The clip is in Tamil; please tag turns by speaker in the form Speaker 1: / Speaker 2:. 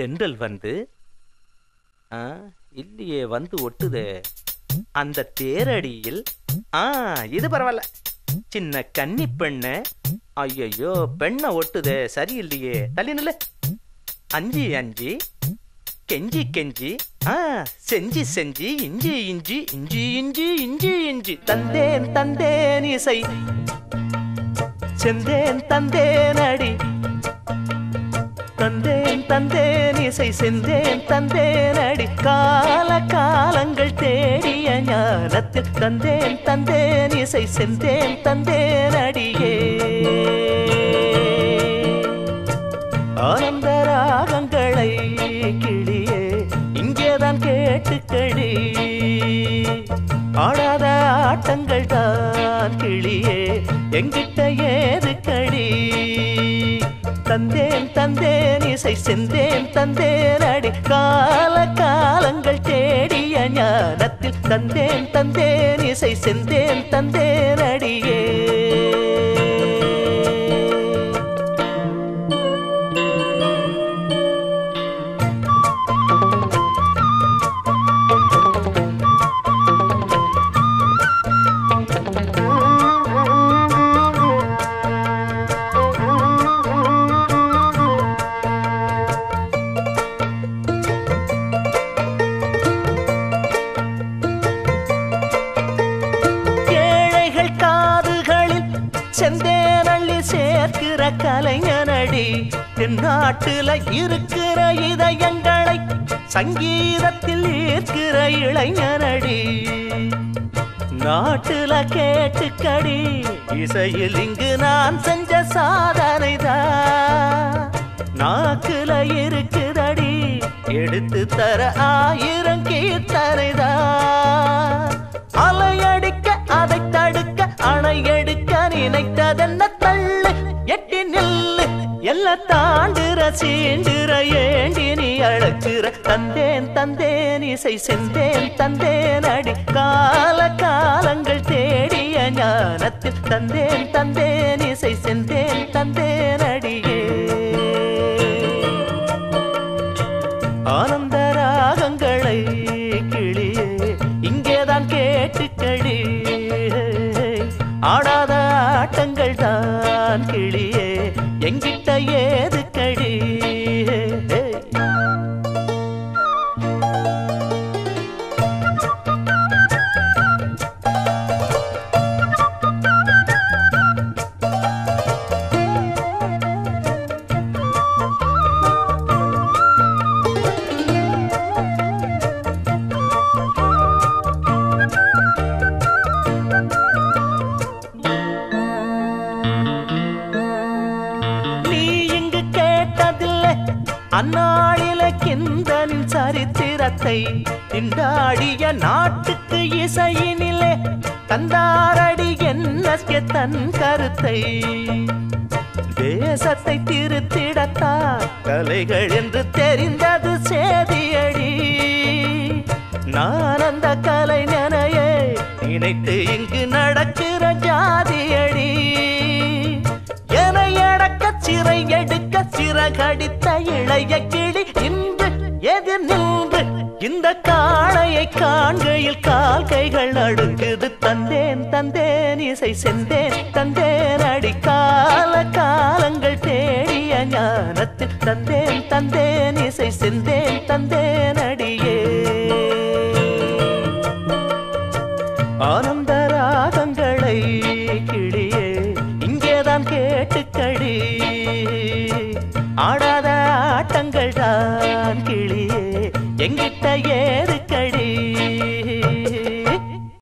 Speaker 1: தென்றல் வந்து ஆ இல்லையே வந்து ஒட்டுதே அந்த தேரடியில் ஆ இது பரவாயில்ல சின்ன கன்னி பெண்ணு ஐயையோ பெண்ணை ஒட்டுதே சரியில்லையே தள்ளி நில்லு அஞ்சு அஞ்சு கெஞ்சி கெஞ்சி ஆ செஞ்சி செஞ்சி இஞ்சி இஞ்சி இஞ்சி இஞ்சி இஞ்சி இஞ்சி தந்தேன் தந்தேன் இசை செந்தேன் தந்தேன் அடி தந்தேன் தந்தேன் இசை செந்தேன் தந்தேன் அடி கால காலங்கள் தேடிய ஞானத்தில் தந்தேன் தந்தேன் இசை செந்தேன் தந்தேன் அடியே ஆனந்த ராகங்களை கிளியே இங்கேதான் கேட்டுக்கடி ஆடாத ஆட்டங்கள் தான் கிளியே எங்கிட்ட ஏது கடி தந்தேன் தந்தேன் இசை செந்தேன் தந்தேன் அடி கால காலங்கள் தேடிய ஞானத்தில் தந்தேன் தந்தேன் இசை செந்தேன் தந்தேன் அடியே ஏழைகள் காதுகளில் செந்தேனள்ளி சேர்க்கிற கலைஞனடி தென்னாட்டுல இருக்கிற இதயங்களை சங்கீதத்தில் ஈர்க்கிற இளைஞனடி நாட்டுல கேட்டுக்கடி இசையில் இங்கு நான் செஞ்ச சாதனைதான் நாக்குல இருக்குதடி எடுத்து தர ஆயிரம் கீர்த்தனைதான் அலையடிக்க அதை தடுக்க அணையெடுக்க நினைத்ததென்ன தள்ளு எட்டி நில்லு எல்லாம் தாண்டுற சீண்டுற ஏண்டி நீ அழைச்சுற தந்தேன் தந்தேன் இசை செந்தேன் தந்தேன் அடி கால காலங்கள் தேடிய ஞானத்தில் தந்தேன் தந்தேன் இசை செந்தேன் தந்தேன் அடியே ஆனந்த ராகங்களை கிளியே இங்கேதான் கேட்டுக்கடி ஆடாத ஆட்டங்கள் தான் கிளியே எங்கிட்ட ஏது கடி நீ இங்கு கேட்டதில்லை அந்நாளில கிந்தனின் சரித்திரத்தை திண்டாடிய நாட்டுக்கு இசையினிலே தந்தாரடி என்ன தன் கருத்தை தேசத்தை திருத்திடத்தான் கலைகள் என்று தெரிந்தது சேதியடி நான் அந்த கலைஞனையே நினைத்து இங்கு நடக்கிற ஜாதியடி என அடக்க சிறை எடுக்க சிறகடித்த இளைய கிளி இன்று எதிர் நின்று இந்த காளையை காண்கையில் கால் கைகள் நடுங்குது தந்தேன் தந்தேன் இசை செந்தேன் தந்தேன் அடி கால காலங்கள் தேடிய ஞானத்தில் தந்தேன் தந்தேன் இசை செந்தேன் தந்தேன் அடியே ஆனந்த ராகங்களை கிளியே இங்கேதான் கேட்டுக்கடி ஆடாத ஆட்டங்கள் தான் கிளியே எங்கிட்ட ஏது